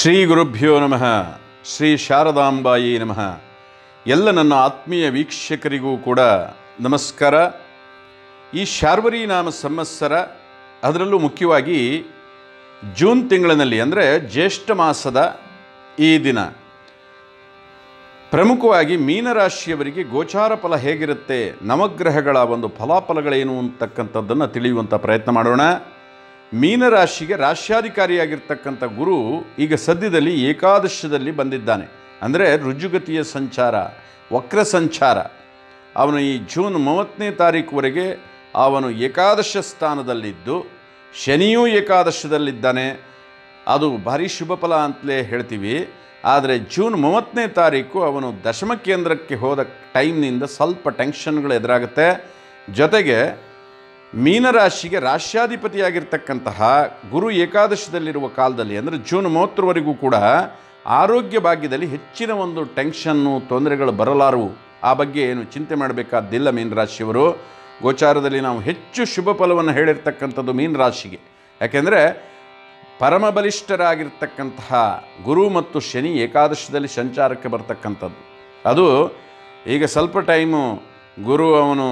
ಶ್ರೀ ಗುರುಭ್ಯೋ ನಮಃ ಶ್ರೀ ಶಾರದಾಂಬಾಯಿ ನಮಃ ಎಲ್ಲ ನನ್ನ ಆತ್ಮೀಯ ವೀಕ್ಷಕರಿಗೂ ಕೂಡ ನಮಸ್ಕಾರ ಈ ಶಾರ್ವರಿ ನಾಮ ಸಂವತ್ಸರ ಅದರಲ್ಲೂ ಮುಖ್ಯವಾಗಿ ಜೂನ್ ತಿಂಗಳಿನಲ್ಲಿ ಅಂದರೆ ಜ್ಯೇಷ್ಠ ಮಾಸದ ಈ ದಿನ ಪ್ರಮುಖವಾಗಿ ಮೀನರಾಶಿಯವರಿಗೆ ಗೋಚಾರ ಫಲ ಹೇಗಿರುತ್ತೆ ನವಗ್ರಹಗಳ ಒಂದು ಫಲಾಫಲಗಳೇನು ಅಂತಕ್ಕಂಥದ್ದನ್ನು ತಿಳಿಯುವಂಥ ಪ್ರಯತ್ನ ಮಾಡೋಣ ಮೀನರಾಶಿಗೆ ರಾಶ್ಯಾಧಿಕಾರಿಯಾಗಿರ್ತಕ್ಕಂಥ ಗುರು ಈಗ ಸದ್ಯದಲ್ಲಿ ಏಕಾದಶದಲ್ಲಿ ಬಂದಿದ್ದಾನೆ ಅಂದರೆ ರುಜುಗತಿಯ ಸಂಚಾರ ವಕ್ರ ಸಂಚಾರ ಅವನು ಈ ಜೂನ್ ಮೂವತ್ತನೇ ತಾರೀಕುವರೆಗೆ ಅವನು ಏಕಾದಶ ಸ್ಥಾನದಲ್ಲಿದ್ದು ಶನಿಯೂ ಏಕಾದಶದಲ್ಲಿದ್ದಾನೆ ಅದು ಭಾರಿ ಶುಭ ಫಲ ಅಂತಲೇ ಹೇಳ್ತೀವಿ ಆದರೆ ಜೂನ್ ಮೂವತ್ತನೇ ತಾರೀಕು ಅವನು ದಶಮ ಕೇಂದ್ರಕ್ಕೆ ಹೋದ ಟೈಮ್ನಿಂದ ಸ್ವಲ್ಪ ಟೆನ್ಷನ್ಗಳು ಎದುರಾಗುತ್ತೆ ಜೊತೆಗೆ ಮೀನರಾಶಿಗೆ ರಾಶ್ಯಾಧಿಪತಿಯಾಗಿರ್ತಕ್ಕಂತಹ ಗುರು ಏಕಾದಶದಲ್ಲಿರುವ ಕಾಲದಲ್ಲಿ ಅಂದರೆ ಜೂನ್ ಮೂವತ್ತರವರೆಗೂ ಕೂಡ ಆರೋಗ್ಯ ಭಾಗ್ಯದಲ್ಲಿ ಹೆಚ್ಚಿನ ಒಂದು ಟೆನ್ಷನ್ನು ತೊಂದರೆಗಳು ಬರಲಾರವು ಆ ಬಗ್ಗೆ ಏನು ಚಿಂತೆ ಮಾಡಬೇಕಾದ್ದಿಲ್ಲ ಮೀನರಾಶಿಯವರು ಗೋಚಾರದಲ್ಲಿ ನಾವು ಹೆಚ್ಚು ಶುಭ ಫಲವನ್ನು ಹೇಳಿರ್ತಕ್ಕಂಥದ್ದು ಮೀನರಾಶಿಗೆ ಯಾಕೆಂದರೆ ಪರಮ ಬಲಿಷ್ಠರಾಗಿರ್ತಕ್ಕಂತಹ ಗುರು ಮತ್ತು ಶನಿ ಏಕಾದಶದಲ್ಲಿ ಸಂಚಾರಕ್ಕೆ ಬರ್ತಕ್ಕಂಥದ್ದು ಅದು ಈಗ ಸ್ವಲ್ಪ ಟೈಮು ಗುರು ಅವನು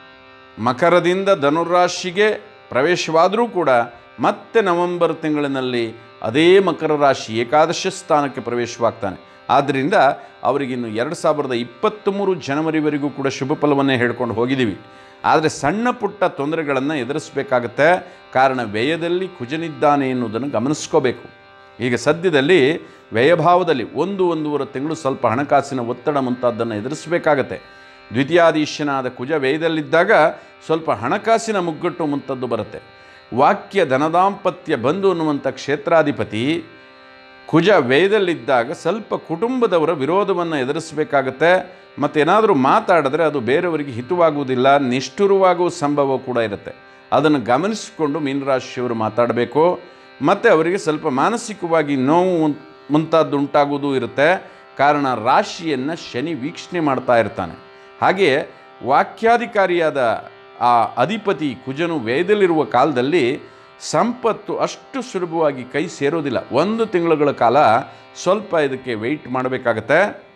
ಮಕರದಿಂದ ಧನುರಾಶಿಗೆ ಪ್ರವೇಶವಾದರೂ ಕೂಡ ಮತ್ತೆ ನವೆಂಬರ್ ತಿಂಗಳಿನಲ್ಲಿ ಅದೇ ಮಕರ ರಾಶಿ ಏಕಾದಶ ಸ್ಥಾನಕ್ಕೆ ಪ್ರವೇಶವಾಗ್ತಾನೆ ಆದ್ದರಿಂದ ಅವರಿಗಿನ್ನು ಎರಡು ಸಾವಿರದ ಇಪ್ಪತ್ತ್ಮೂರು ಜನವರಿವರೆಗೂ ಕೂಡ ಶುಭ ಫಲವನ್ನೇ ಹೇಳ್ಕೊಂಡು ಹೋಗಿದ್ದೀವಿ ಆದರೆ ಸಣ್ಣ ಪುಟ್ಟ ತೊಂದರೆಗಳನ್ನು ಎದುರಿಸಬೇಕಾಗತ್ತೆ ಕಾರಣ ವ್ಯಯದಲ್ಲಿ ಕುಜನಿದ್ದಾನೆ ಎನ್ನುವುದನ್ನು ಗಮನಿಸ್ಕೋಬೇಕು ಈಗ ಸದ್ಯದಲ್ಲಿ ವ್ಯಯಭಾವದಲ್ಲಿ ಒಂದು ಒಂದೂವರೆ ತಿಂಗಳು ಸ್ವಲ್ಪ ಹಣಕಾಸಿನ ಒತ್ತಡ ಮುಂತಾದ್ದನ್ನು ಎದುರಿಸಬೇಕಾಗತ್ತೆ ದ್ವಿತೀಯಾಧೀಶನಾದ ಕುಜ ವ್ಯಯದಲ್ಲಿದ್ದಾಗ ಸ್ವಲ್ಪ ಹಣಕಾಸಿನ ಮುಗ್ಗಟ್ಟು ಮುಂತದ್ದು ಬರುತ್ತೆ ವಾಕ್ಯ ಧನದಾಂಪತ್ಯ ಬಂಧು ಅನ್ನುವಂಥ ಕ್ಷೇತ್ರಾಧಿಪತಿ ಕುಜ ವ್ಯಯದಲ್ಲಿದ್ದಾಗ ಸ್ವಲ್ಪ ಕುಟುಂಬದವರ ವಿರೋಧವನ್ನು ಎದುರಿಸಬೇಕಾಗತ್ತೆ ಮತ್ತು ಏನಾದರೂ ಮಾತಾಡಿದ್ರೆ ಅದು ಬೇರೆಯವರಿಗೆ ಹಿತವಾಗುವುದಿಲ್ಲ ನಿಷ್ಠುರವಾಗುವ ಸಂಭವ ಕೂಡ ಇರುತ್ತೆ ಅದನ್ನು ಗಮನಿಸಿಕೊಂಡು ಮೀನರಾಶಿಯವರು ಮಾತಾಡಬೇಕು ಮತ್ತು ಅವರಿಗೆ ಸ್ವಲ್ಪ ಮಾನಸಿಕವಾಗಿ ನೋವು ಮುಂತಾದ್ದು ಉಂಟಾಗುವುದು ಇರುತ್ತೆ ಕಾರಣ ರಾಶಿಯನ್ನು ಶನಿ ವೀಕ್ಷಣೆ ಮಾಡ್ತಾ ಇರ್ತಾನೆ ಹಾಗೆಯೇ ವಾಕ್ಯಾಧಿಕಾರಿಯಾದ ಆ ಅಧಿಪತಿ ಕುಜನು ವ್ಯಯದಲ್ಲಿರುವ ಕಾಲದಲ್ಲಿ ಸಂಪತ್ತು ಅಷ್ಟು ಸುಲಭವಾಗಿ ಕೈ ಸೇರೋದಿಲ್ಲ ಒಂದು ತಿಂಗಳುಗಳ ಕಾಲ ಸ್ವಲ್ಪ ಇದಕ್ಕೆ ವೆಯ್ಟ್ ಮಾಡಬೇಕಾಗತ್ತೆ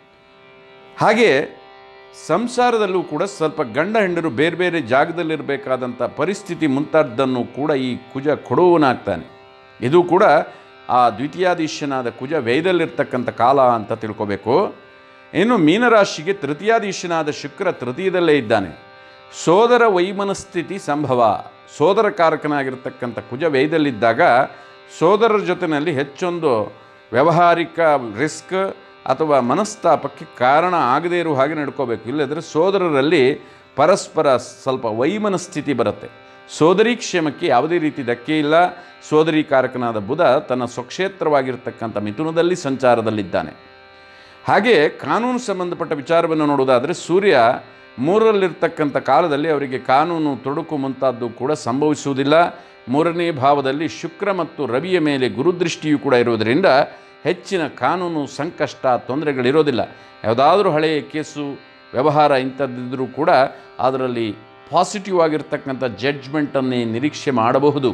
ಹಾಗೆ ಸಂಸಾರದಲ್ಲೂ ಕೂಡ ಸ್ವಲ್ಪ ಗಂಡ ಹೆಂಡರು ಬೇರೆ ಬೇರೆ ಜಾಗದಲ್ಲಿರಬೇಕಾದಂಥ ಪರಿಸ್ಥಿತಿ ಮುಂತಾದ್ದನ್ನು ಕೂಡ ಈ ಕುಜ ಕೊಡುವನಾಗ್ತಾನೆ ಇದು ಕೂಡ ಆ ದ್ವಿತೀಯಾಧೀಶನಾದ ಕುಜ ವ್ಯಯದಲ್ಲಿರ್ತಕ್ಕಂಥ ಕಾಲ ಅಂತ ತಿಳ್ಕೋಬೇಕು ಇನ್ನು ಮೀನರಾಶಿಗೆ ತೃತೀಯಾಧೀಶನಾದ ಶುಕ್ರ ತೃತೀಯದಲ್ಲೇ ಇದ್ದಾನೆ ಸೋದರ ವೈಮನಸ್ಥಿತಿ ಸಂಭವ ಸೋದರ ಕಾರಕನಾಗಿರ್ತಕ್ಕಂಥ ಕುಜ ವ್ಯಯದಲ್ಲಿದ್ದಾಗ ಸೋದರರ ಜೊತೆಯಲ್ಲಿ ಹೆಚ್ಚೊಂದು ವ್ಯಾವಹಾರಿಕ ರಿಸ್ಕ್ ಅಥವಾ ಮನಸ್ತಾಪಕ್ಕೆ ಕಾರಣ ಆಗದೇ ಇರುವ ಹಾಗೆ ನಡ್ಕೋಬೇಕು ಇಲ್ಲದ್ರೆ ಸೋದರರಲ್ಲಿ ಪರಸ್ಪರ ಸ್ವಲ್ಪ ವೈಮನಸ್ಥಿತಿ ಬರುತ್ತೆ ಸೋದರಿ ಕ್ಷೇಮಕ್ಕೆ ಯಾವುದೇ ರೀತಿ ಧಕ್ಕೆ ಇಲ್ಲ ಸೋದರಿ ಕಾರಕನಾದ ಬುಧ ತನ್ನ ಸ್ವಕ್ಷೇತ್ರವಾಗಿರ್ತಕ್ಕಂಥ ಮಿಥುನದಲ್ಲಿ ಸಂಚಾರದಲ್ಲಿದ್ದಾನೆ ಹಾಗೆ ಕಾನೂನು ಸಂಬಂಧಪಟ್ಟ ವಿಚಾರವನ್ನು ನೋಡುವುದಾದರೆ ಸೂರ್ಯ ಮೂರರಲ್ಲಿರ್ತಕ್ಕಂಥ ಕಾಲದಲ್ಲಿ ಅವರಿಗೆ ಕಾನೂನು ತೊಡಕು ಮುಂತಾದ್ದು ಕೂಡ ಸಂಭವಿಸುವುದಿಲ್ಲ ಮೂರನೇ ಭಾವದಲ್ಲಿ ಶುಕ್ರ ಮತ್ತು ರವಿಯ ಮೇಲೆ ಗುರುದೃಷ್ಟಿಯೂ ಕೂಡ ಇರುವುದರಿಂದ ಹೆಚ್ಚಿನ ಕಾನೂನು ಸಂಕಷ್ಟ ತೊಂದರೆಗಳಿರೋದಿಲ್ಲ ಯಾವುದಾದ್ರೂ ಹಳೆಯ ಕೇಸು ವ್ಯವಹಾರ ಇಂಥದ್ದಿದ್ದರೂ ಕೂಡ ಅದರಲ್ಲಿ ಪಾಸಿಟಿವ್ ಆಗಿರ್ತಕ್ಕಂಥ ಜಡ್ಜ್ಮೆಂಟನ್ನೇ ನಿರೀಕ್ಷೆ ಮಾಡಬಹುದು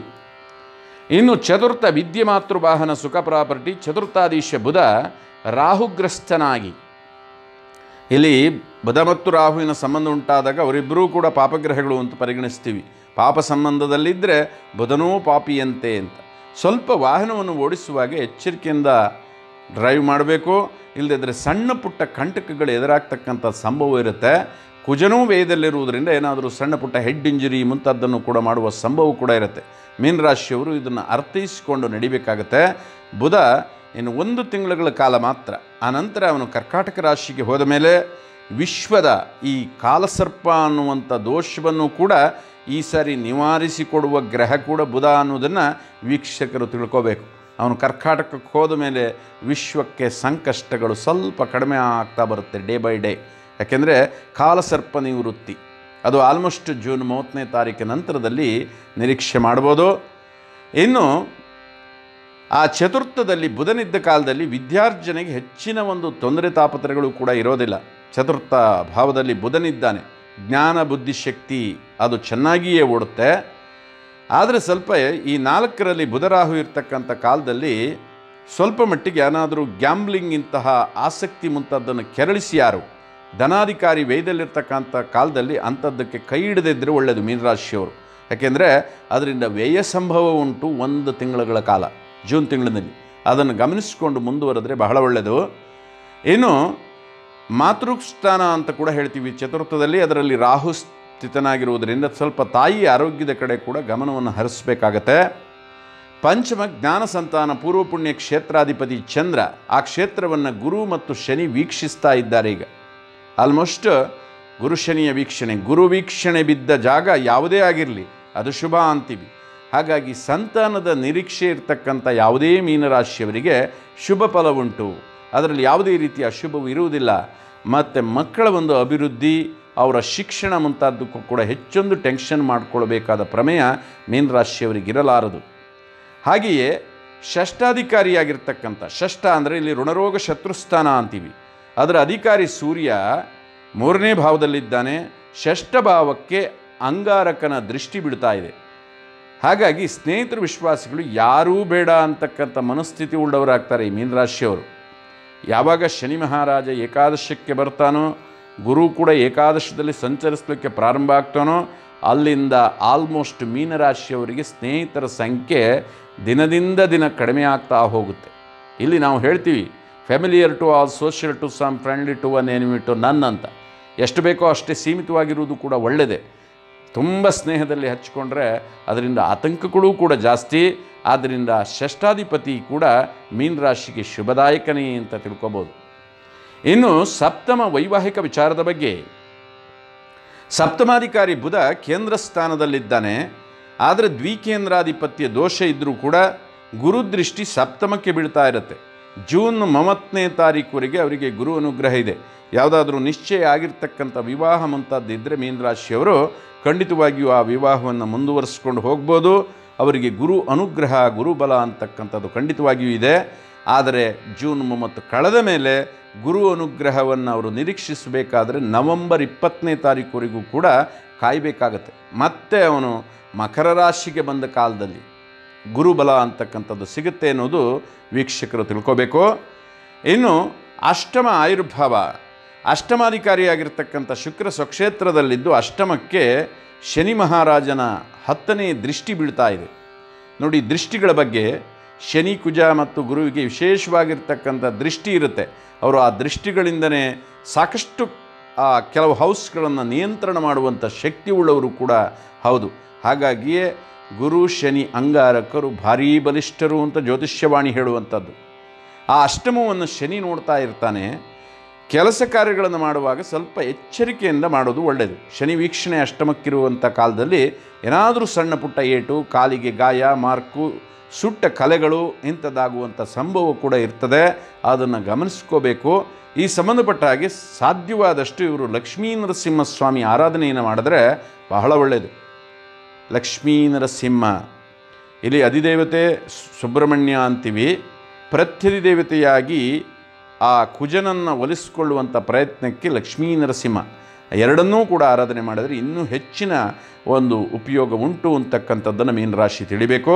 ಇನ್ನು ಚತುರ್ಥ ವಿದ್ಯೆ ಮಾತೃವಾಹನ ಸುಖ ಪ್ರಾಪರ್ಟಿ ಚತುರ್ಥಾಧೀಶ ಬುಧ ರಾಹುಗ್ರಸ್ತನಾಗಿ ಇಲ್ಲಿ ಬುಧ ಮತ್ತು ರಾಹುವಿನ ಸಂಬಂಧ ಉಂಟಾದಾಗ ಅವರಿಬ್ಬರೂ ಕೂಡ ಪಾಪಗ್ರಹಗಳು ಅಂತ ಪರಿಗಣಿಸ್ತೀವಿ ಪಾಪ ಸಂಬಂಧದಲ್ಲಿದ್ದರೆ ಬುಧನೂ ಪಾಪಿಯಂತೆ ಅಂತ ಸ್ವಲ್ಪ ವಾಹನವನ್ನು ಓಡಿಸುವಾಗ ಎಚ್ಚರಿಕೆಯಿಂದ ಡ್ರೈವ್ ಮಾಡಬೇಕು ಇಲ್ಲದಿದ್ದರೆ ಸಣ್ಣ ಪುಟ್ಟ ಕಂಟಕಗಳು ಎದುರಾಗ್ತಕ್ಕಂಥ ಸಂಭವ ಇರುತ್ತೆ ಕುಜನೂ ವೇಯದಲ್ಲಿರುವುದರಿಂದ ಏನಾದರೂ ಸಣ್ಣ ಪುಟ್ಟ ಹೆಡ್ ಇಂಜುರಿ ಮುಂತಾದ್ದನ್ನು ಕೂಡ ಮಾಡುವ ಸಂಭವ ಕೂಡ ಇರುತ್ತೆ ಮೀನರಾಶಿಯವರು ಇದನ್ನು ಅರ್ಥೈಸಿಕೊಂಡು ನಡಿಬೇಕಾಗತ್ತೆ ಬುಧ ಇನ್ನು ಒಂದು ತಿಂಗಳುಗಳ ಕಾಲ ಮಾತ್ರ ಆನಂತರ ಅವನು ಕರ್ಕಾಟಕ ರಾಶಿಗೆ ಹೋದ ಮೇಲೆ ವಿಶ್ವದ ಈ ಕಾಲಸರ್ಪ ಅನ್ನುವಂಥ ದೋಷವನ್ನು ಕೂಡ ಈ ಸಾರಿ ನಿವಾರಿಸಿಕೊಡುವ ಗ್ರಹ ಕೂಡ ಬುಧ ಅನ್ನೋದನ್ನು ವೀಕ್ಷಕರು ತಿಳ್ಕೋಬೇಕು ಅವನು ಕರ್ಕಾಟಕಕ್ಕೆ ಹೋದ ಮೇಲೆ ವಿಶ್ವಕ್ಕೆ ಸಂಕಷ್ಟಗಳು ಸ್ವಲ್ಪ ಕಡಿಮೆ ಆಗ್ತಾ ಬರುತ್ತೆ ಡೇ ಬೈ ಡೇ ಯಾಕೆಂದರೆ ಕಾಲಸರ್ಪ ನಿವೃತ್ತಿ ಅದು ಆಲ್ಮೋಸ್ಟ್ ಜೂನ್ ಮೂವತ್ತನೇ ತಾರೀಕಿನ ನಂತರದಲ್ಲಿ ನಿರೀಕ್ಷೆ ಮಾಡ್ಬೋದು ಇನ್ನು ಆ ಚತುರ್ಥದಲ್ಲಿ ಬುಧನಿದ್ದ ಕಾಲದಲ್ಲಿ ವಿದ್ಯಾರ್ಜನೆಗೆ ಹೆಚ್ಚಿನ ಒಂದು ತೊಂದರೆ ತಾಪತ್ರಗಳು ಕೂಡ ಇರೋದಿಲ್ಲ ಚತುರ್ಥ ಭಾವದಲ್ಲಿ ಬುಧನಿದ್ದಾನೆ ಜ್ಞಾನ ಬುದ್ಧಿಶಕ್ತಿ ಅದು ಚೆನ್ನಾಗಿಯೇ ಓಡುತ್ತೆ ಆದರೆ ಸ್ವಲ್ಪ ಈ ನಾಲ್ಕರಲ್ಲಿ ಬುಧರಾಹು ಇರ್ತಕ್ಕಂಥ ಕಾಲದಲ್ಲಿ ಸ್ವಲ್ಪ ಮಟ್ಟಿಗೆ ಏನಾದರೂ ಗ್ಯಾಮ್ಲಿಂಗ್ ಇಂತಹ ಆಸಕ್ತಿ ಮುಂತಾದ್ದನ್ನು ಕೆರಳಿಸಿ ಯಾರು ಧನಾಧಿಕಾರಿ ವೈದಲ್ಲಿರ್ತಕ್ಕಂಥ ಕಾಲದಲ್ಲಿ ಅಂಥದ್ದಕ್ಕೆ ಕೈ ಹಿಡದಿದ್ದರೆ ಒಳ್ಳೆಯದು ಮೀನರಾಶಿಯವರು ಯಾಕೆಂದರೆ ಅದರಿಂದ ವ್ಯಯ ಸಂಭವ ಉಂಟು ಒಂದು ತಿಂಗಳುಗಳ ಕಾಲ ಜೂನ್ ತಿಂಗಳಿನಲ್ಲಿ ಅದನ್ನು ಗಮನಿಸಿಕೊಂಡು ಮುಂದುವರೆದ್ರೆ ಬಹಳ ಒಳ್ಳೆಯದು ಇನ್ನು ಮಾತೃಸ್ಥಾನ ಅಂತ ಕೂಡ ಹೇಳ್ತೀವಿ ಚತುರ್ಥದಲ್ಲಿ ಅದರಲ್ಲಿ ರಾಹು ಸ್ಥಿತನಾಗಿರುವುದರಿಂದ ಸ್ವಲ್ಪ ತಾಯಿ ಆರೋಗ್ಯದ ಕಡೆ ಕೂಡ ಗಮನವನ್ನು ಹರಿಸಬೇಕಾಗತ್ತೆ ಪಂಚಮ ಜ್ಞಾನ ಸಂತಾನ ಪೂರ್ವ ಪುಣ್ಯ ಕ್ಷೇತ್ರಾಧಿಪತಿ ಚಂದ್ರ ಆ ಕ್ಷೇತ್ರವನ್ನು ಗುರು ಮತ್ತು ಶನಿ ವೀಕ್ಷಿಸ್ತಾ ಇದ್ದಾರೆ ಈಗ ಆಲ್ಮೋಸ್ಟ್ ಗುರು ಶನಿಯ ವೀಕ್ಷಣೆ ಗುರು ವೀಕ್ಷಣೆ ಬಿದ್ದ ಜಾಗ ಯಾವುದೇ ಆಗಿರಲಿ ಅದು ಶುಭ ಅಂತೀವಿ ಹಾಗಾಗಿ ಸಂತಾನದ ನಿರೀಕ್ಷೆ ಇರತಕ್ಕಂಥ ಯಾವುದೇ ಮೀನರಾಶಿಯವರಿಗೆ ಶುಭ ಫಲ ಉಂಟು ಅದರಲ್ಲಿ ಯಾವುದೇ ರೀತಿಯ ಅಶುಭವು ಇರುವುದಿಲ್ಲ ಮತ್ತು ಮಕ್ಕಳ ಒಂದು ಅಭಿವೃದ್ಧಿ ಅವರ ಶಿಕ್ಷಣ ಮುಂತಾದಕ್ಕೂ ಕೂಡ ಹೆಚ್ಚೊಂದು ಟೆನ್ಷನ್ ಮಾಡಿಕೊಳ್ಬೇಕಾದ ಪ್ರಮೇಯ ಮೀನರಾಶಿಯವರಿಗಿರಲಾರದು ಹಾಗೆಯೇ ಷಷ್ಟಾಧಿಕಾರಿಯಾಗಿರ್ತಕ್ಕಂಥ ಷಷ್ಠ ಅಂದರೆ ಇಲ್ಲಿ ಋಣರೋಗ ಶತ್ರುಸ್ಥಾನ ಅಂತೀವಿ ಅದರ ಅಧಿಕಾರಿ ಸೂರ್ಯ ಮೂರನೇ ಭಾವದಲ್ಲಿದ್ದಾನೆ ಷಷ್ಠ ಭಾವಕ್ಕೆ ಅಂಗಾರಕನ ದೃಷ್ಟಿ ಬಿಡ್ತಾ ಇದೆ ಹಾಗಾಗಿ ಸ್ನೇಹಿತರು ವಿಶ್ವಾಸಿಗಳು ಯಾರೂ ಬೇಡ ಅಂತಕ್ಕಂಥ ಮನಸ್ಥಿತಿ ಉಳ್ಳವರಾಗ್ತಾರೆ ಈ ಮೀನರಾಶಿಯವರು ಯಾವಾಗ ಶನಿ ಮಹಾರಾಜ ಏಕಾದಶಕ್ಕೆ ಬರ್ತಾನೋ ಗುರು ಕೂಡ ಏಕಾದಶದಲ್ಲಿ ಸಂಚರಿಸಲಿಕ್ಕೆ ಪ್ರಾರಂಭ ಆಗ್ತಾನೋ ಅಲ್ಲಿಂದ ಆಲ್ಮೋಸ್ಟ್ ಮೀನರಾಶಿಯವರಿಗೆ ಸ್ನೇಹಿತರ ಸಂಖ್ಯೆ ದಿನದಿಂದ ದಿನ ಕಡಿಮೆ ಆಗ್ತಾ ಹೋಗುತ್ತೆ ಇಲ್ಲಿ ನಾವು ಹೇಳ್ತೀವಿ familiar to all social to some friendly to one enemy to none ಅಂತ ಎಷ್ಟು ಬೇಕೋ ಅಷ್ಟೇ ಸೀಮಿತವಾಗಿರುವುದು ಕೂಡ ಒಳ್ಳೆಯದೇ ತುಂಬ ಸ್ನೇಹದಲ್ಲಿ ಹಚ್ಕೊಂಡ್ರೆ ಅದರಿಂದ ಆತಂಕಗಳು ಕೂಡ ಜಾಸ್ತಿ ಆದ್ದರಿಂದ ಷಷ್ಠಾಧಿಪತಿ ಕೂಡ ಮೀನ ರಾಶಿಗೆ ಶುಭದಾಯಕನೇ ಅಂತ ತಿಳ್ಕೊಬೋದು ಇನ್ನು ಸಪ್ತಮ ವೈವಾಹಿಕ ವಿಚಾರದ ಬಗ್ಗೆ ಸಪ್ತಮಾಧಿಕಾರಿ ಬುಧ ಕೇಂದ್ರ ಸ್ಥಾನದಲ್ಲಿದ್ದಾನೆ ಆದರೆ ದ್ವಿಕೇಂದ್ರಾಧಿಪತ್ಯ ದೋಷ ಇದ್ದರೂ ಕೂಡ ಗುರುದೃಷ್ಟಿ ಸಪ್ತಮಕ್ಕೆ ಬೀಳ್ತಾ ಇರುತ್ತೆ ಜೂನ್ ಮೂವತ್ತನೇ ತಾರೀಕುವರೆಗೆ ಅವರಿಗೆ ಗುರು ಅನುಗ್ರಹ ಇದೆ ಯಾವುದಾದ್ರೂ ನಿಶ್ಚಯ ಆಗಿರ್ತಕ್ಕಂಥ ವಿವಾಹ ಮುಂತಾದ್ದಿದ್ದರೆ ಮೀನರಾಶಿಯವರು ಖಂಡಿತವಾಗಿಯೂ ಆ ವಿವಾಹವನ್ನು ಮುಂದುವರಿಸ್ಕೊಂಡು ಹೋಗ್ಬೋದು ಅವರಿಗೆ ಗುರು ಅನುಗ್ರಹ ಗುರುಬಲ ಅಂತಕ್ಕಂಥದ್ದು ಖಂಡಿತವಾಗಿಯೂ ಇದೆ ಆದರೆ ಜೂನ್ ಮೂವತ್ತು ಕಳೆದ ಮೇಲೆ ಗುರು ಅನುಗ್ರಹವನ್ನು ಅವರು ನಿರೀಕ್ಷಿಸಬೇಕಾದ್ರೆ ನವೆಂಬರ್ ಇಪ್ಪತ್ತನೇ ತಾರೀಕುವರೆಗೂ ಕೂಡ ಕಾಯಬೇಕಾಗತ್ತೆ ಮತ್ತೆ ಅವನು ಮಕರ ರಾಶಿಗೆ ಬಂದ ಕಾಲದಲ್ಲಿ ಗುರುಬಲ ಅಂತಕ್ಕಂಥದ್ದು ಸಿಗುತ್ತೆ ಅನ್ನೋದು ವೀಕ್ಷಕರು ತಿಳ್ಕೋಬೇಕು ಇನ್ನು ಅಷ್ಟಮ ಆಯುರ್ಭಾವ ಅಷ್ಟಮಾಧಿಕಾರಿಯಾಗಿರ್ತಕ್ಕಂಥ ಶುಕ್ರ ಸ್ವಕ್ಷೇತ್ರದಲ್ಲಿದ್ದು ಅಷ್ಟಮಕ್ಕೆ ಶನಿ ಮಹಾರಾಜನ ಹತ್ತನೇ ದೃಷ್ಟಿ ಬೀಳ್ತಾ ಇದೆ ನೋಡಿ ದೃಷ್ಟಿಗಳ ಬಗ್ಗೆ ಶನಿ ಕುಜ ಮತ್ತು ಗುರುವಿಗೆ ವಿಶೇಷವಾಗಿರ್ತಕ್ಕಂಥ ದೃಷ್ಟಿ ಇರುತ್ತೆ ಅವರು ಆ ದೃಷ್ಟಿಗಳಿಂದನೇ ಸಾಕಷ್ಟು ಆ ಕೆಲವು ಹೌಸ್ಗಳನ್ನು ನಿಯಂತ್ರಣ ಮಾಡುವಂಥ ಶಕ್ತಿ ಉಳ್ಳವರು ಕೂಡ ಹೌದು ಹಾಗಾಗಿಯೇ ಗುರು ಶನಿ ಅಂಗಾರಕರು ಭಾರೀ ಬಲಿಷ್ಠರು ಅಂತ ಜ್ಯೋತಿಷ್ಯವಾಣಿ ಹೇಳುವಂಥದ್ದು ಆ ಅಷ್ಟಮವನ್ನು ಶನಿ ನೋಡ್ತಾ ಇರ್ತಾನೆ ಕೆಲಸ ಕಾರ್ಯಗಳನ್ನು ಮಾಡುವಾಗ ಸ್ವಲ್ಪ ಎಚ್ಚರಿಕೆಯಿಂದ ಮಾಡೋದು ಒಳ್ಳೆಯದು ಶನಿ ವೀಕ್ಷಣೆ ಅಷ್ಟಮಕ್ಕಿರುವಂಥ ಕಾಲದಲ್ಲಿ ಏನಾದರೂ ಸಣ್ಣ ಪುಟ್ಟ ಏಟು ಕಾಲಿಗೆ ಗಾಯ ಮಾರ್ಕು ಸುಟ್ಟ ಕಲೆಗಳು ಇಂಥದ್ದಾಗುವಂಥ ಸಂಭವ ಕೂಡ ಇರ್ತದೆ ಅದನ್ನು ಗಮನಿಸ್ಕೋಬೇಕು ಈ ಸಂಬಂಧಪಟ್ಟ ಹಾಗೆ ಸಾಧ್ಯವಾದಷ್ಟು ಇವರು ಲಕ್ಷ್ಮೀ ನರಸಿಂಹಸ್ವಾಮಿ ಆರಾಧನೆಯನ್ನು ಮಾಡಿದ್ರೆ ಬಹಳ ಒಳ್ಳೆಯದು ಲಕ್ಷ್ಮೀ ನರಸಿಂಹ ಇಲ್ಲಿ ಅಧಿದೇವತೆ ಸುಬ್ರಹ್ಮಣ್ಯ ಅಂತೀವಿ ಪ್ರತ್ಯಧಿದೇವತೆಯಾಗಿ ಆ ಕುಜನನ್ನು ಒಲಿಸಿಕೊಳ್ಳುವಂಥ ಪ್ರಯತ್ನಕ್ಕೆ ಲಕ್ಷ್ಮೀ ನರಸಿಂಹ ಎರಡನ್ನೂ ಕೂಡ ಆರಾಧನೆ ಮಾಡಿದರೆ ಇನ್ನೂ ಹೆಚ್ಚಿನ ಒಂದು ಉಪಯೋಗ ಉಂಟು ಅಂತಕ್ಕಂಥದ್ದನ್ನು ಮೀನರಾಶಿ ತಿಳಿಬೇಕು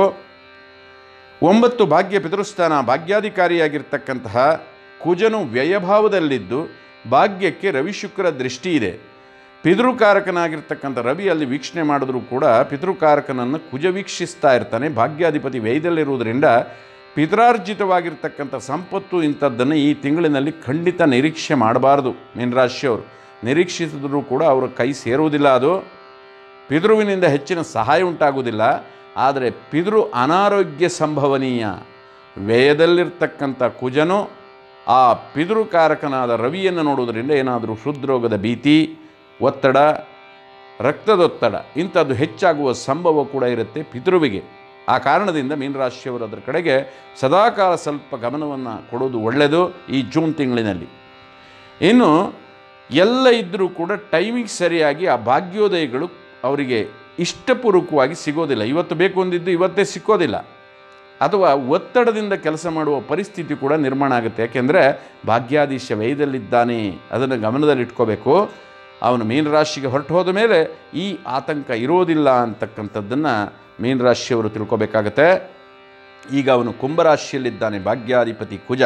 ಒಂಬತ್ತು ಭಾಗ್ಯ ಪಿತೃಸ್ಥಾನ ಭಾಗ್ಯಾಧಿಕಾರಿಯಾಗಿರ್ತಕ್ಕಂತಹ ಕುಜನು ವ್ಯಯಭಾವದಲ್ಲಿದ್ದು ಭಾಗ್ಯಕ್ಕೆ ರವಿಶುಕ್ರ ದೃಷ್ಟಿ ಇದೆ ಪಿತೃಕಾರಕನಾಗಿರ್ತಕ್ಕಂಥ ರವಿ ಅಲ್ಲಿ ವೀಕ್ಷಣೆ ಮಾಡಿದ್ರೂ ಕೂಡ ಪಿತೃಕಾರಕನನ್ನು ಕುಜ ವೀಕ್ಷಿಸ್ತಾ ಇರ್ತಾನೆ ಭಾಗ್ಯಾಧಿಪತಿ ವ್ಯಯದಲ್ಲಿರುವುದರಿಂದ ಪಿತರಾರ್ಜಿತವಾಗಿರ್ತಕ್ಕಂಥ ಸಂಪತ್ತು ಇಂಥದ್ದನ್ನು ಈ ತಿಂಗಳಿನಲ್ಲಿ ಖಂಡಿತ ನಿರೀಕ್ಷೆ ಮಾಡಬಾರ್ದು ಮೀನರಾಶಿಯವರು ನಿರೀಕ್ಷಿಸಿದರೂ ಕೂಡ ಅವರ ಕೈ ಸೇರುವುದಿಲ್ಲ ಅದು ಪಿತೃವಿನಿಂದ ಹೆಚ್ಚಿನ ಸಹಾಯ ಉಂಟಾಗುವುದಿಲ್ಲ ಆದರೆ ಪಿತೃ ಅನಾರೋಗ್ಯ ಸಂಭವನೀಯ ವ್ಯಯದಲ್ಲಿರ್ತಕ್ಕಂಥ ಕುಜನು ಆ ಪಿತೃಕಾರಕನಾದ ರವಿಯನ್ನು ನೋಡುವುದರಿಂದ ಏನಾದರೂ ಹೃದ್ರೋಗದ ಭೀತಿ ಒತ್ತಡ ರಕ್ತದೊತ್ತಡ ಇಂಥದ್ದು ಹೆಚ್ಚಾಗುವ ಸಂಭವ ಕೂಡ ಇರುತ್ತೆ ಪಿತೃವಿಗೆ ಆ ಕಾರಣದಿಂದ ಮೀನರಾಶಿಯವರು ಅದರ ಕಡೆಗೆ ಸದಾಕಾಲ ಸ್ವಲ್ಪ ಗಮನವನ್ನು ಕೊಡೋದು ಒಳ್ಳೆಯದು ಈ ಜೂನ್ ತಿಂಗಳಿನಲ್ಲಿ ಇನ್ನು ಎಲ್ಲ ಇದ್ದರೂ ಕೂಡ ಟೈಮಿಗೆ ಸರಿಯಾಗಿ ಆ ಭಾಗ್ಯೋದಯಗಳು ಅವರಿಗೆ ಇಷ್ಟಪೂರ್ವಕವಾಗಿ ಸಿಗೋದಿಲ್ಲ ಇವತ್ತು ಬೇಕು ಅಂದಿದ್ದು ಇವತ್ತೇ ಸಿಕ್ಕೋದಿಲ್ಲ ಅಥವಾ ಒತ್ತಡದಿಂದ ಕೆಲಸ ಮಾಡುವ ಪರಿಸ್ಥಿತಿ ಕೂಡ ನಿರ್ಮಾಣ ಆಗುತ್ತೆ ಯಾಕೆಂದರೆ ಭಾಗ್ಯಾಧೀಶ ವಯದಲ್ಲಿದ್ದಾನೆ ಅದನ್ನು ಗಮನದಲ್ಲಿಟ್ಕೋಬೇಕು ಅವನು ಮೀನರಾಶಿಗೆ ಹೊರಟು ಹೋದ ಮೇಲೆ ಈ ಆತಂಕ ಇರೋದಿಲ್ಲ ಅಂತಕ್ಕಂಥದ್ದನ್ನು ಮೀನರಾಶಿಯವರು ತಿಳ್ಕೊಬೇಕಾಗತ್ತೆ ಈಗ ಅವನು ಕುಂಭರಾಶಿಯಲ್ಲಿದ್ದಾನೆ ಭಾಗ್ಯಾಧಿಪತಿ ಕುಜ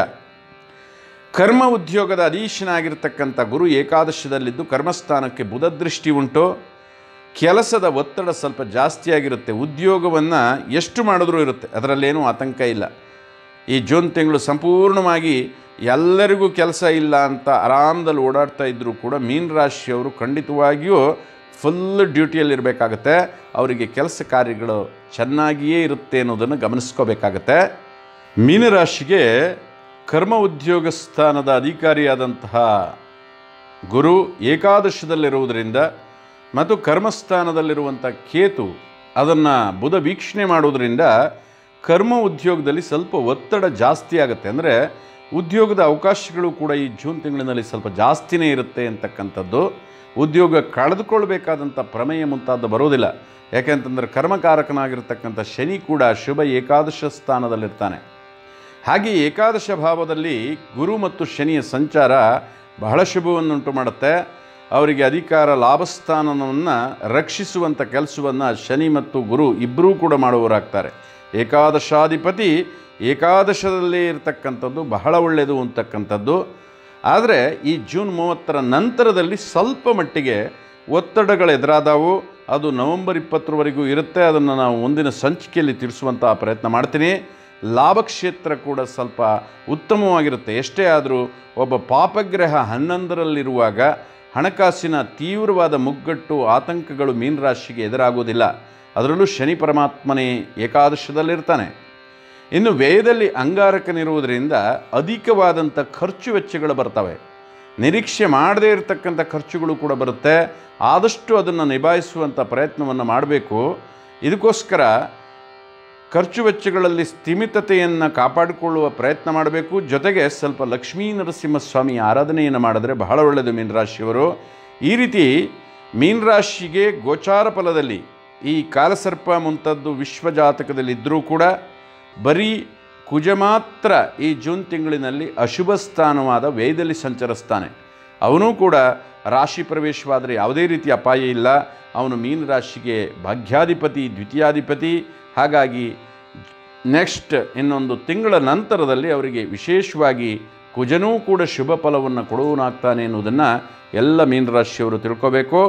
ಕರ್ಮ ಉದ್ಯೋಗದ ಅಧೀಶನಾಗಿರ್ತಕ್ಕಂಥ ಗುರು ಏಕಾದಶದಲ್ಲಿದ್ದು ಕರ್ಮಸ್ಥಾನಕ್ಕೆ ಬುಧ ದೃಷ್ಟಿ ಉಂಟು ಕೆಲಸದ ಒತ್ತಡ ಸ್ವಲ್ಪ ಜಾಸ್ತಿಯಾಗಿರುತ್ತೆ ಉದ್ಯೋಗವನ್ನು ಎಷ್ಟು ಮಾಡಿದ್ರೂ ಇರುತ್ತೆ ಅದರಲ್ಲೇನೂ ಆತಂಕ ಇಲ್ಲ ಈ ಜೂನ್ ತಿಂಗಳು ಸಂಪೂರ್ಣವಾಗಿ ಎಲ್ಲರಿಗೂ ಕೆಲಸ ಇಲ್ಲ ಅಂತ ಆರಾಮದಲ್ಲಿ ಓಡಾಡ್ತಾ ಇದ್ದರೂ ಕೂಡ ಮೀನ ರಾಶಿಯವರು ಖಂಡಿತವಾಗಿಯೂ ಫುಲ್ ಡ್ಯೂಟಿಯಲ್ಲಿರಬೇಕಾಗತ್ತೆ ಅವರಿಗೆ ಕೆಲಸ ಕಾರ್ಯಗಳು ಚೆನ್ನಾಗಿಯೇ ಇರುತ್ತೆ ಅನ್ನೋದನ್ನು ಗಮನಿಸ್ಕೋಬೇಕಾಗತ್ತೆ ಮೀನರಾಶಿಗೆ ಕರ್ಮ ಉದ್ಯೋಗ ಸ್ಥಾನದ ಅಧಿಕಾರಿಯಾದಂತಹ ಗುರು ಏಕಾದಶದಲ್ಲಿರುವುದರಿಂದ ಮತ್ತು ಕರ್ಮಸ್ಥಾನದಲ್ಲಿರುವಂಥ ಕೇತು ಅದನ್ನು ಬುಧ ವೀಕ್ಷಣೆ ಮಾಡುವುದರಿಂದ ಕರ್ಮ ಉದ್ಯೋಗದಲ್ಲಿ ಸ್ವಲ್ಪ ಒತ್ತಡ ಜಾಸ್ತಿ ಆಗುತ್ತೆ ಅಂದರೆ ಉದ್ಯೋಗದ ಅವಕಾಶಗಳು ಕೂಡ ಈ ಜೂನ್ ತಿಂಗಳಿನಲ್ಲಿ ಸ್ವಲ್ಪ ಜಾಸ್ತಿನೇ ಇರುತ್ತೆ ಅಂತಕ್ಕಂಥದ್ದು ಉದ್ಯೋಗ ಕಳೆದುಕೊಳ್ಬೇಕಾದಂಥ ಪ್ರಮೇಯ ಮುಂತಾದ ಬರೋದಿಲ್ಲ ಯಾಕೆಂತಂದರೆ ಕರ್ಮಕಾರಕನಾಗಿರ್ತಕ್ಕಂಥ ಶನಿ ಕೂಡ ಶುಭ ಏಕಾದಶ ಸ್ಥಾನದಲ್ಲಿರ್ತಾನೆ ಹಾಗೆ ಏಕಾದಶ ಭಾವದಲ್ಲಿ ಗುರು ಮತ್ತು ಶನಿಯ ಸಂಚಾರ ಬಹಳ ಶುಭವನ್ನುಂಟು ಮಾಡುತ್ತೆ ಅವರಿಗೆ ಅಧಿಕಾರ ಲಾಭಸ್ಥಾನವನ್ನು ರಕ್ಷಿಸುವಂಥ ಕೆಲಸವನ್ನು ಶನಿ ಮತ್ತು ಗುರು ಇಬ್ಬರೂ ಕೂಡ ಮಾಡುವವರಾಗ್ತಾರೆ ಏಕಾದಶಾಧಿಪತಿ ಏಕಾದಶದಲ್ಲೇ ಇರತಕ್ಕಂಥದ್ದು ಬಹಳ ಒಳ್ಳೆಯದು ಅಂತಕ್ಕಂಥದ್ದು ಆದರೆ ಈ ಜೂನ್ ಮೂವತ್ತರ ನಂತರದಲ್ಲಿ ಸ್ವಲ್ಪ ಮಟ್ಟಿಗೆ ಒತ್ತಡಗಳು ಎದುರಾದವು ಅದು ನವೆಂಬರ್ ಇಪ್ಪತ್ತರವರೆಗೂ ಇರುತ್ತೆ ಅದನ್ನು ನಾವು ಮುಂದಿನ ಸಂಚಿಕೆಯಲ್ಲಿ ತಿಳಿಸುವಂಥ ಪ್ರಯತ್ನ ಮಾಡ್ತೀನಿ ಲಾಭಕ್ಷೇತ್ರ ಕೂಡ ಸ್ವಲ್ಪ ಉತ್ತಮವಾಗಿರುತ್ತೆ ಎಷ್ಟೇ ಆದರೂ ಒಬ್ಬ ಪಾಪಗ್ರಹ ಹನ್ನೊಂದರಲ್ಲಿರುವಾಗ ಹಣಕಾಸಿನ ತೀವ್ರವಾದ ಮುಗ್ಗಟ್ಟು ಆತಂಕಗಳು ಮೀನರಾಶಿಗೆ ಎದುರಾಗುವುದಿಲ್ಲ ಅದರಲ್ಲೂ ಶನಿ ಪರಮಾತ್ಮನೇ ಏಕಾದಶದಲ್ಲಿರ್ತಾನೆ ಇನ್ನು ವ್ಯಯದಲ್ಲಿ ಅಂಗಾರಕನಿರುವುದರಿಂದ ಅಧಿಕವಾದಂಥ ಖರ್ಚು ವೆಚ್ಚಗಳು ಬರ್ತವೆ ನಿರೀಕ್ಷೆ ಮಾಡದೇ ಇರತಕ್ಕಂಥ ಖರ್ಚುಗಳು ಕೂಡ ಬರುತ್ತೆ ಆದಷ್ಟು ಅದನ್ನು ನಿಭಾಯಿಸುವಂಥ ಪ್ರಯತ್ನವನ್ನು ಮಾಡಬೇಕು ಇದಕ್ಕೋಸ್ಕರ ಖರ್ಚು ವೆಚ್ಚಗಳಲ್ಲಿ ಸ್ಥಿಮಿತತೆಯನ್ನು ಕಾಪಾಡಿಕೊಳ್ಳುವ ಪ್ರಯತ್ನ ಮಾಡಬೇಕು ಜೊತೆಗೆ ಸ್ವಲ್ಪ ಲಕ್ಷ್ಮೀ ನರಸಿಂಹಸ್ವಾಮಿ ಆರಾಧನೆಯನ್ನು ಮಾಡಿದ್ರೆ ಬಹಳ ಒಳ್ಳೆಯದು ಮೀನರಾಶಿಯವರು ಈ ರೀತಿ ಮೀನರಾಶಿಗೆ ಗೋಚಾರ ಫಲದಲ್ಲಿ ಈ ಕಾಲಸರ್ಪ ಮುಂತಾದ್ದು ವಿಶ್ವಜಾತಕದಲ್ಲಿ ಇದ್ದರೂ ಕೂಡ ಬರೀ ಕುಜ ಮಾತ್ರ ಈ ಜೂನ್ ತಿಂಗಳಿನಲ್ಲಿ ಅಶುಭ ಸ್ಥಾನವಾದ ವೇದದಲ್ಲಿ ಸಂಚರಿಸ್ತಾನೆ ಅವನೂ ಕೂಡ ರಾಶಿ ಪ್ರವೇಶವಾದರೆ ಯಾವುದೇ ರೀತಿ ಅಪಾಯ ಇಲ್ಲ ಅವನು ಮೀನ ರಾಶಿಗೆ ಭಾಗ್ಯಾಧಿಪತಿ ದ್ವಿತೀಯಾಧಿಪತಿ ಹಾಗಾಗಿ ನೆಕ್ಸ್ಟ್ ಇನ್ನೊಂದು ತಿಂಗಳ ನಂತರದಲ್ಲಿ ಅವರಿಗೆ ವಿಶೇಷವಾಗಿ ಕುಜನೂ ಕೂಡ ಶುಭ ಫಲವನ್ನು ಕೊಡುವನಾಗ್ತಾನೆ ಎನ್ನುವುದನ್ನು ಎಲ್ಲ ಮೀನರಾಶಿಯವರು ತಿಳ್ಕೋಬೇಕು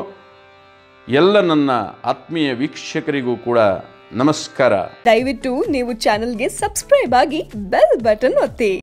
ಎಲ್ಲ ನನ್ನ ಆತ್ಮೀಯ ವೀಕ್ಷಕರಿಗೂ ಕೂಡ ನಮಸ್ಕಾರ ದಯವಿಟ್ಟು ನೀವು ಚಾನೆಲ್ಗೆ ಸಬ್ಸ್ಕ್ರೈಬ್ ಆಗಿ ಬೆಲ್ ಬಟನ್ ಒತ್ತಿ